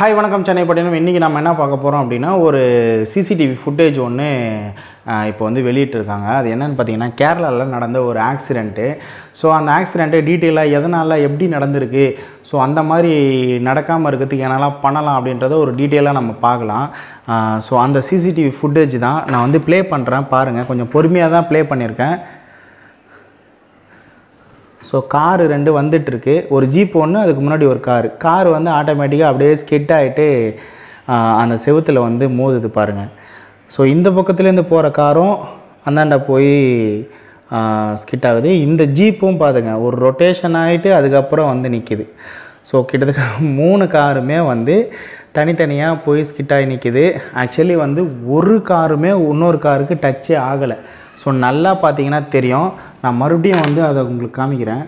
hi வணக்கம் சென்னை பட்டினம் இன்றைக்கி நம்ம என்ன பார்க்க போகிறோம் அப்படின்னா ஒரு சிசிடிவி ஃபுட்டேஜ் ஒன்று இப்போ வந்து வெளியிட்டிருக்காங்க அது என்னென்னு பார்த்தீங்கன்னா கேரளாவில் நடந்த ஒரு ஆக்சிடெண்ட்டு ஸோ அந்த ஆக்சிடெண்ட்டு டீட்டெயிலாக எதனால் எப்படி நடந்திருக்கு ஸோ அந்த மாதிரி நடக்காமல் இருக்கிறதுக்கு என்னெல்லாம் பண்ணலாம் அப்படின்றத ஒரு டீட்டெயிலாக நம்ம பார்க்கலாம் ஸோ அந்த சிசிடிவி ஃபுட்டேஜ் தான் நான் வந்து ப்ளே பண்ணுறேன் பாருங்கள் கொஞ்சம் பொறுமையாக தான் ப்ளே பண்ணியிருக்கேன் ஸோ காரு ரெண்டு வந்துட்டுருக்கு ஒரு ஜீப் ஒன்று அதுக்கு முன்னாடி ஒரு காரு கார் வந்து ஆட்டோமேட்டிக்காக அப்படியே ஸ்கிட் ஆகிட்டு அந்த செவுத்தில் வந்து மோதுது பாருங்கள் ஸோ இந்த பக்கத்துலேருந்து போகிற காரும் அந்தாண்ட போய் ஸ்கிட் ஆகுது இந்த ஜீப்பும் பாருங்க ஒரு ரொட்டேஷன் ஆகிட்டு அதுக்கப்புறம் வந்து நிற்கிது ஸோ கிட்டத்தட்ட மூணு காருமே வந்து தனித்தனியாக போய் ஸ்கிட் ஆகி நிற்கிது ஆக்சுவலி வந்து ஒரு காருமே இன்னொரு காருக்கு டச்சே ஆகலை ஸோ நல்லா பார்த்தீங்கன்னா தெரியும் நான் மறுபடியும் வந்து அதை உங்களுக்கு காமிக்கிறேன்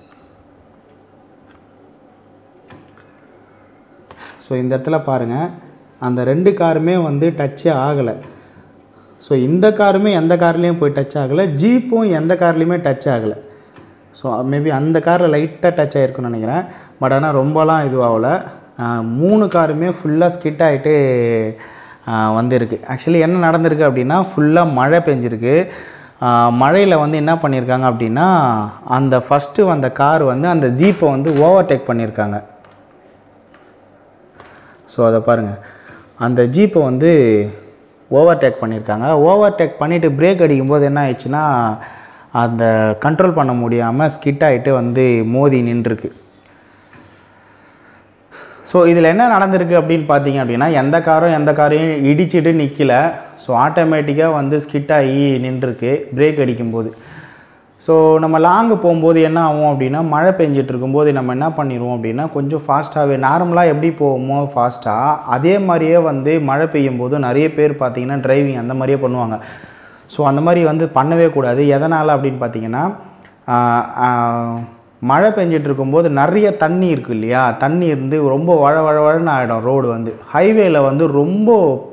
ஸோ இந்த இடத்துல பாருங்கள் அந்த ரெண்டு காருமே வந்து டச்சே ஆகலை ஸோ இந்த காருமே எந்த கார்லேயும் போய் டச் ஆகலை ஜீப்பும் எந்த கார்லேயுமே டச் ஆகலை ஸோ மேபி அந்த காரில் லைட்டாக டச் ஆகிருக்குன்னு நினைக்கிறேன் பட் ஆனால் ரொம்பலாம் இதுவாகல மூணு காருமே ஃபுல்லாக ஸ்கிட் ஆகிட்டு வந்திருக்கு ஆக்சுவலி என்ன நடந்திருக்கு அப்படின்னா ஃபுல்லாக மழை பெஞ்சிருக்கு மழையில் வந்து என்ன பண்ணியிருக்காங்க அப்படின்னா அந்த ஃபஸ்ட்டு வந்த கார் வந்து அந்த ஜீப்பை வந்து ஓவர்டேக் பண்ணியிருக்காங்க ஸோ அதை பாருங்கள் அந்த ஜீப்பை வந்து ஓவர்டேக் பண்ணியிருக்காங்க ஓவர்டேக் பண்ணிவிட்டு பிரேக் அடிக்கும்போது என்ன ஆயிடுச்சுன்னா அந்த கண்ட்ரோல் பண்ண முடியாமல் ஸ்கிட் ஆகிட்டு வந்து மோதி நின்றுருக்கு ஸோ இதில் என்ன நடந்திருக்கு அப்படின்னு பார்த்தீங்க அப்படின்னா எந்த காரும் எந்த காரையும் இடிச்சிட்டு நிற்கல ஸோ ஆட்டோமேட்டிக்காக வந்து ஸ்கிட் ஆகி நின்றுருக்கு பிரேக் அடிக்கும்போது ஸோ நம்ம லாங்கு போகும்போது என்ன ஆகும் அப்படின்னா மழை பெஞ்சிட்டு இருக்கும்போது நம்ம என்ன பண்ணிடுவோம் அப்படின்னா கொஞ்சம் ஃபாஸ்ட்டாகவே நார்மலாக எப்படி போவோமோ ஃபாஸ்ட்டாக அதே மாதிரியே வந்து மழை பெய்யும் போது நிறைய பேர் பார்த்தீங்கன்னா டிரைவிங் அந்த மாதிரியே பண்ணுவாங்க ஸோ அந்த மாதிரி வந்து பண்ணவே கூடாது எதனால் அப்படின்னு பார்த்தீங்கன்னா மழை பெஞ்சிட்டு இருக்கும்போது நிறைய தண்ணி இருக்குது இல்லையா தண்ணி இருந்து ரொம்ப வழ வழ வழன்னு ஆகிடும் ரோடு வந்து ஹைவேல வந்து ரொம்ப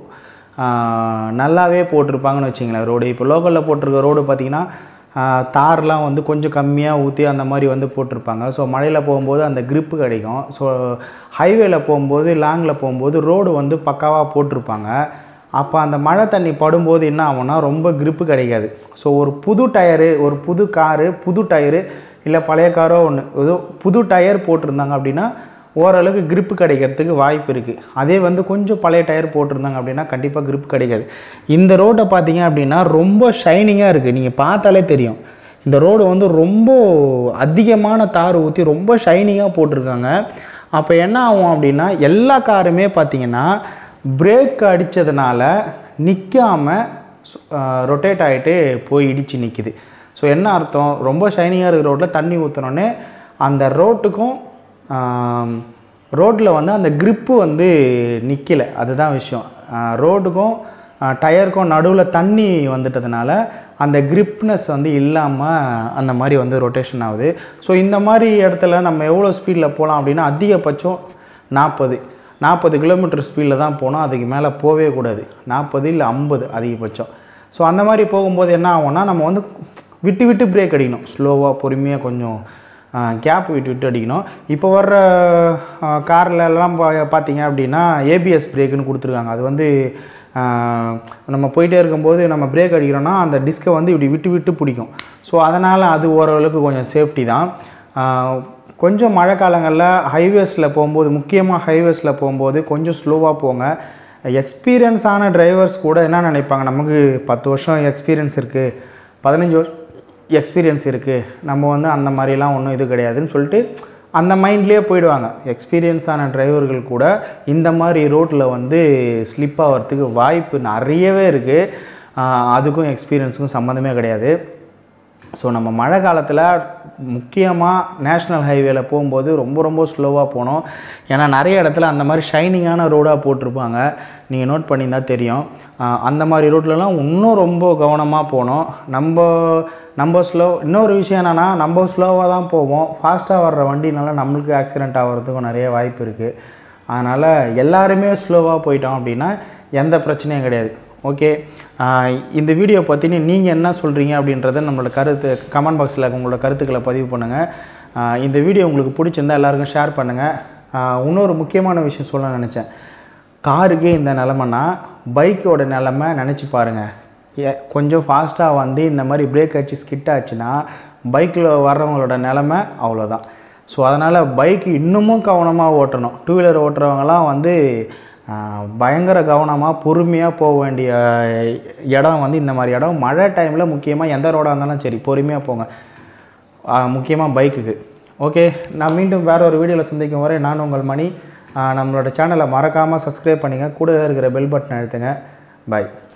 நல்லாவே போட்டிருப்பாங்கன்னு வச்சிங்களேன் ரோடு இப்போ லோக்கலில் போட்டிருக்க ரோடு பார்த்திங்கன்னா தார்லாம் வந்து கொஞ்சம் கம்மியாக ஊற்றி அந்த மாதிரி வந்து போட்டிருப்பாங்க ஸோ மழையில் போகும்போது அந்த க்ரிப்பு கிடைக்கும் ஸோ ஹைவேல போகும்போது லாங்கில் போகும்போது ரோடு வந்து பக்காவாக போட்டிருப்பாங்க அப்போ அந்த மழை தண்ணி படும்போது என்ன ஆகும்னா ரொம்ப க்ரிப்பு கிடைக்காது ஸோ ஒரு புது டயரு ஒரு புது காரு புது டயரு இல்லை பழைய காரோ ஒன்று ஏதோ புது டயர் போட்டிருந்தாங்க அப்படின்னா ஓரளவுக்கு க்ரிப்பு கிடைக்கிறதுக்கு வாய்ப்பு இருக்குது அதே வந்து கொஞ்சம் பழைய டயர் போட்டிருந்தாங்க அப்படின்னா கண்டிப்பாக க்ரிப் கிடைக்காது இந்த ரோட்டை பார்த்தீங்க அப்படின்னா ரொம்ப ஷைனிங்காக இருக்குது நீங்கள் பார்த்தாலே தெரியும் இந்த ரோடு வந்து ரொம்ப அதிகமான தார் ஊற்றி ரொம்ப ஷைனிங்காக போட்டிருக்காங்க அப்போ என்ன ஆகும் அப்படின்னா எல்லா காருமே பார்த்தீங்கன்னா பிரேக் அடித்ததுனால நிற்காமல் ரொட்டேட் ஆகிட்டு போய் இடித்து நிற்கிது ஸோ என்ன அர்த்தம் ரொம்ப ஷைனிங்காக இருக்கிற ரோட்டில் தண்ணி ஊற்றினோடனே அந்த ரோட்டுக்கும் ரோட்டில் வந்து அந்த க்ரிப்பு வந்து நிற்கலை அதுதான் விஷயம் ரோட்டுக்கும் டயருக்கும் நடுவில் தண்ணி வந்துட்டதுனால அந்த கிரிப்னஸ் வந்து இல்லாமல் அந்த மாதிரி வந்து ரொட்டேஷன் ஆகுது ஸோ இந்த மாதிரி இடத்துல நம்ம எவ்வளோ ஸ்பீடில் போகலாம் அப்படின்னா அதிகபட்சம் நாற்பது நாற்பது கிலோமீட்டர் ஸ்பீடில் தான் போனோம் அதுக்கு மேலே போகவே கூடாது நாற்பது இல்லை ஐம்பது அதிகபட்சம் ஸோ அந்த மாதிரி போகும்போது என்ன ஆகும்னா நம்ம வந்து விட்டு விட்டு பிரேக் அடிக்கணும் ஸ்லோவாக பொறுமையாக கொஞ்சம் கேப் விட்டு விட்டு அடிக்கணும் இப்போ வர்ற கார்லலாம் பா பார்த்தீங்க அப்படின்னா ஏபிஎஸ் பிரேக்குன்னு கொடுத்துருக்காங்க அது வந்து நம்ம போயிட்டே இருக்கும்போது நம்ம பிரேக் அடிக்கிறோன்னா அந்த டிஸ்கை வந்து இப்படி விட்டு விட்டு பிடிக்கும் ஸோ அதனால் அது ஓரளவுக்கு கொஞ்சம் சேஃப்டி தான் கொஞ்சம் மழை காலங்களில் ஹைவேஸில் போகும்போது முக்கியமாக ஹைவேஸில் போகும்போது கொஞ்சம் ஸ்லோவாக போங்க எக்ஸ்பீரியன்ஸான டிரைவர்ஸ் கூட என்ன நினைப்பாங்க நமக்கு பத்து வருஷம் எக்ஸ்பீரியன்ஸ் இருக்குது பதினஞ்சு வருஷம் எக்ஸ்பீரியன்ஸ் இருக்குது நம்ம வந்து அந்த மாதிரிலாம் ஒன்றும் இது கிடையாதுன்னு சொல்லிட்டு அந்த மைண்ட்லேயே போயிடுவாங்க எக்ஸ்பீரியன்ஸான டிரைவர்கள் கூட இந்த மாதிரி ரோட்டில் வந்து ஸ்லிப் ஆகிறதுக்கு வாய்ப்பு நிறையவே இருக்குது அதுக்கும் எக்ஸ்பீரியன்ஸுக்கும் சம்மந்தமே கிடையாது ஸோ நம்ம மழை காலத்தில் முக்கியமாக நேஷ்னல் ஹைவேல போகும்போது ரொம்ப ரொம்ப ஸ்லோவாக போனோம் ஏன்னா நிறைய இடத்துல அந்த மாதிரி ஷைனிங்கான ரோடாக போட்டிருப்பாங்க நீங்கள் நோட் பண்ணியிருந்தா தெரியும் அந்த மாதிரி ரோட்லலாம் இன்னும் ரொம்ப கவனமாக போனோம் நம்ம நம்ம ஸ்லோ இன்னொரு விஷயம் என்னென்னா நம்ம ஸ்லோவாக தான் போவோம் ஃபாஸ்ட்டாக வர்ற வண்டினால நம்மளுக்கு ஆக்சிடெண்ட் ஆகிறதுக்கும் நிறைய வாய்ப்பு இருக்குது அதனால் எல்லாருமே ஸ்லோவாக போயிட்டோம் அப்படின்னா எந்த பிரச்சனையும் கிடையாது ஓகே இந்த வீடியோ பற்றினு நீங்கள் என்ன சொல்கிறீங்க அப்படின்றத நம்மளோட கருத்து கமெண்ட் பாக்ஸில் உங்களோட கருத்துக்களை பதிவு பண்ணுங்கள் இந்த வீடியோ உங்களுக்கு பிடிச்சிருந்தா எல்லாருக்கும் ஷேர் பண்ணுங்கள் ஆஹ் இன்னொரு முக்கியமான விஷயம் சொல்ல நினச்சேன் காருக்கே இந்த நிலமைனா பைக்கோட நிலமை நினச்சி பாருங்கள் ஏ கொஞ்சம் ஃபாஸ்ட்டாக வந்து இந்த மாதிரி பிரேக் அடிச்சு ஸ்கிட் ஆச்சுன்னா பைக்கில் வர்றவங்களோட நிலமை அவ்வளோதான் ஸோ அதனால் பைக் இன்னமும் கவனமாக ஓட்டணும் டூ வீலர் ஓட்டுறவங்கலாம் வந்து ஆஹ், பயங்கர கவனமாக பொறுமையாக போக வேண்டிய இடம் வந்து இந்த மாதிரி இடம் மழை டைமில் முக்கியமாக எந்த ரோடாக இருந்தாலும் சரி பொறுமையாக போங்க முக்கியமாக பைக்குக்கு ஓகே நான் மீண்டும் வேற ஒரு வீடியோவில் சந்திக்கும் வரை நான் உங்கள் மணி ஆஹ் நம்மளோட சேனலை மறக்காமல் சப்ஸ்கிரைப் பண்ணுங்கள் கூட இருக்கிற பெல் பட்டன் அழுத்துங்க பாய்